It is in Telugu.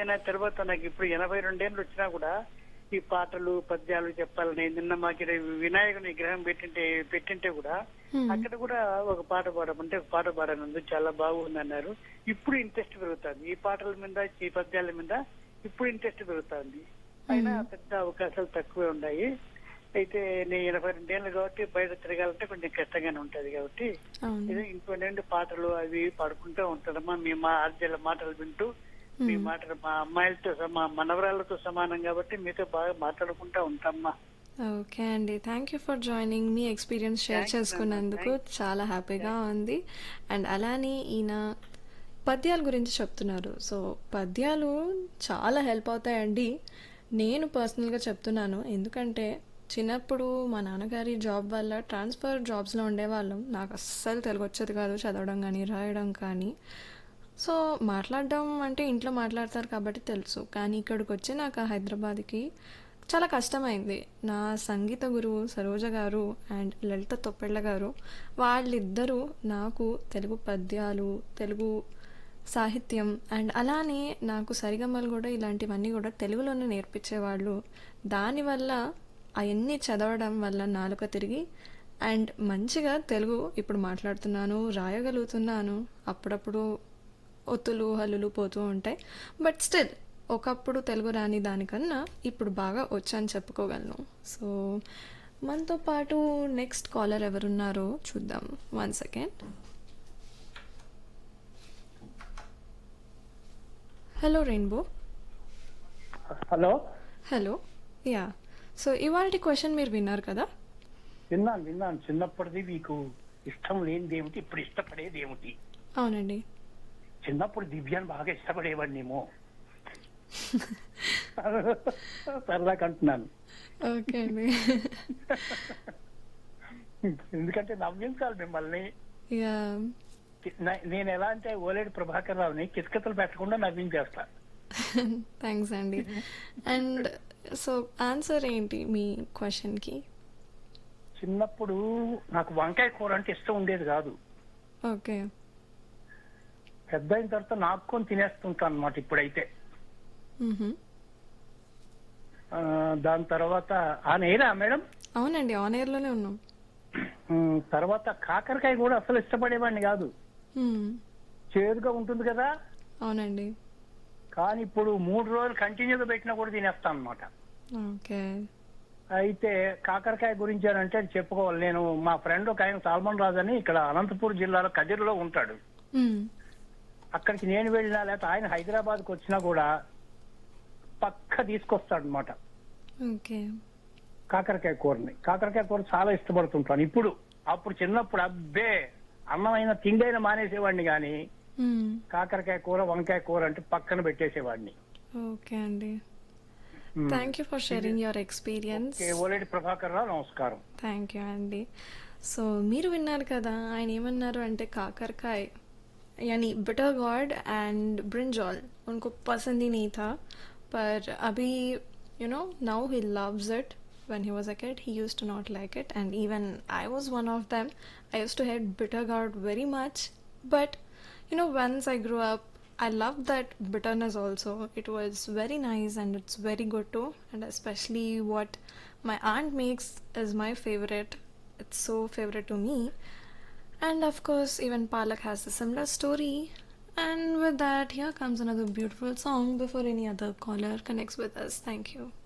అయిన తర్వాత నాకు ఇప్పుడు ఎనభై రెండేళ్ళు వచ్చినా కూడా ఈ పాటలు పద్యాలు చెప్పాలని నిన్న మాకు ఈడ వినాయకుని విగ్రహం పెట్టింటే పెట్టింటే కూడా Hmm. అక్కడ కూడా ఒక పాట పాడమంటే ఒక పాట పాడనందు చాలా బాగుంది అన్నారు ఇప్పుడు ఇంట్రెస్ట్ పెరుగుతుంది ఈ పాటల మీద ఈ పద్యాల మీద ఇప్పుడు ఇంట్రెస్ట్ పెరుగుతుంది అయినా పెద్ద అవకాశాలు తక్కువే ఉన్నాయి అయితే నేను ఎనభై రెండేళ్ళు కాబట్టి బయట తిరగాలంటే కొంచెం కష్టంగానే ఉంటది కాబట్టి అవును ఏదో ఇంకో రెండు పాటలు అవి పాడుకుంటూ ఉంటారమ్మా మీ మా ఆర్జల మాటలు వింటూ మీ మాటలు మా అమ్మాయిలతో సమ- మా మనవరాలతో సమానం కాబట్టి మీతో బాగా మాట్లాడుకుంటా ఉంటామ్మా ఓకే అండి థ్యాంక్ యూ ఫర్ జాయినింగ్ మీ ఎక్స్పీరియన్స్ షేర్ Thanks, చేసుకున్నందుకు Nana. చాలా హ్యాపీగా ఉంది అండ్ అలానే ఈయన పద్యాల గురించి చెప్తున్నారు సో పద్యాలు చాలా హెల్ప్ అవుతాయండి నేను పర్సనల్గా చెప్తున్నాను ఎందుకంటే చిన్నప్పుడు మా నాన్నగారి జాబ్ వల్ల ట్రాన్స్ఫర్ జాబ్స్లో ఉండేవాళ్ళం నాకు అస్సలు తెలుగు వచ్చేది కాదు చదవడం కానీ రాయడం కానీ సో మాట్లాడడం అంటే ఇంట్లో మాట్లాడతారు కాబట్టి తెలుసు కానీ ఇక్కడికి వచ్చి నాకు హైదరాబాద్కి చాలా కష్టమైంది నా సంగీత గురువు సరోజ గారు అండ్ లలిత తొప్పెళ్ళ గారు వాళ్ళిద్దరూ నాకు తెలుగు పద్యాలు తెలుగు సాహిత్యం అండ్ అలానే నాకు సరిగమలు కూడా ఇలాంటివన్నీ కూడా తెలుగులోనే నేర్పించేవాళ్ళు దానివల్ల అవన్నీ చదవడం వల్ల నాలుక తిరిగి అండ్ మంచిగా తెలుగు ఇప్పుడు మాట్లాడుతున్నాను రాయగలుగుతున్నాను అప్పుడప్పుడు ఒత్తులు హల్లులు పోతూ ఉంటాయి బట్ స్టిల్ ఒకప్పుడు తెలుగు రాని దానికన్నా ఇప్పుడు బాగా వచ్చని చెప్పుకోగలను సో మనతో పాటు నెక్స్ట్ కాలర్ ఎవరున్నారో చూద్దాం one second hello rainbow hello hello ya so ఇవాళ క్వశ్చన్ మీరు విన్నారు కదా విన్నాను విన్నాను చిన్నప్పటిది మీకు ఇష్టం లేనిది ఏమిటి ఇప్పుడు ఇష్టపడేది ఏమిటి అవునండి చిన్నప్పుడు దివ్యాన్ని బాగా ఇష్టపడేవాడినేమో సరదాగా అంటున్నాను ఓకే అండి ఎందుకంటే నవ్వించాలి మిమ్మల్ని యా నే- నేను ఎలా అంటే ఓలేడు ప్రభాకర్ రావుని కితకితలు పెట్టకుండా నవ్వించేస్తా థ్యాంక్స్ అండి అండ్ సో ఆన్సర్ ఏంటి మీ క్వశ్చన్కి చిన్నప్పుడు నాకు వంకాయ కూర అంటే ఇష్టం ఉండేది కాదు ఓకే పెద్ద అయిన తర్వాత నాకుకొని తినేస్తుంటాను అనమాట ఇప్పుడైతే ఆ, దాని తర్వాత ఆ నేరా మేడం అవునండి ఆన్ ఎయిర్లోనే ఉన్నాం ఉమ్, తర్వాత కాకరకాయ కూడా అసలు ఇష్టపడేవాడిని కాదు మ్మ్. చేదుగా ఉంటుంది కదా అవునండి కానీ ఇప్పుడు మూడు రోజులు కంటిన్యూగా పెట్టినా కూడా తినేస్తాను అనమాట ఓకే అయితే కాకరకాయ గురించి అని అంటే చెప్పుకోవాలి నేను మా ఫ్రెండ్ ఒక ఆయన సాల్మన్ రాజు అని ఇక్కడ అనంతపూర్ జిల్లాలో కదిరిలో ఉంటాడు మ్మ్. అక్కడికి నేను వెళ్ళినా లేకపోతే ఆయన హైదరాబాద్కి వచ్చినా కూడా పక్క తీసుకొస్తాడు అనమాట ఓకే కాకరకాయ కూరని కాకరకాయ కూర చాలా ఇష్టపడుతుంటాను ఇప్పుడు అప్పుడు చిన్నప్పుడు అబ్బే అన్నమైన తిండైన మానేసేవాడిని కానీ మ్మ్. కాకరకాయ కూర వంకాయ కూర అంటే పక్కన పెట్టేసేవాడిని ఓకే అండి మ్మ్. Thank you for sharing your experience okay, Oleti Prabhakar Rao నమస్కారం థ్యాంక్ యూ అండి సో మీరు విన్నారు కదా ఆయన ఏమన్నారు అంటే కాకరకాయ यानी बिटर गॉड एंड ब्रिंजॉल उनको पसंद ही नहीं था पर अभी you know now he loves it when he was a kid he used to not like it and even i was one of them i used to hate bitter gourd very much but you know once i grew up i loved that bitterness also it was very nice and it's very good too and especially what my aunt makes is my favorite it's so favorite to me and of course even palak has a similar story and with that here comes another beautiful song before any other caller connects with us thank you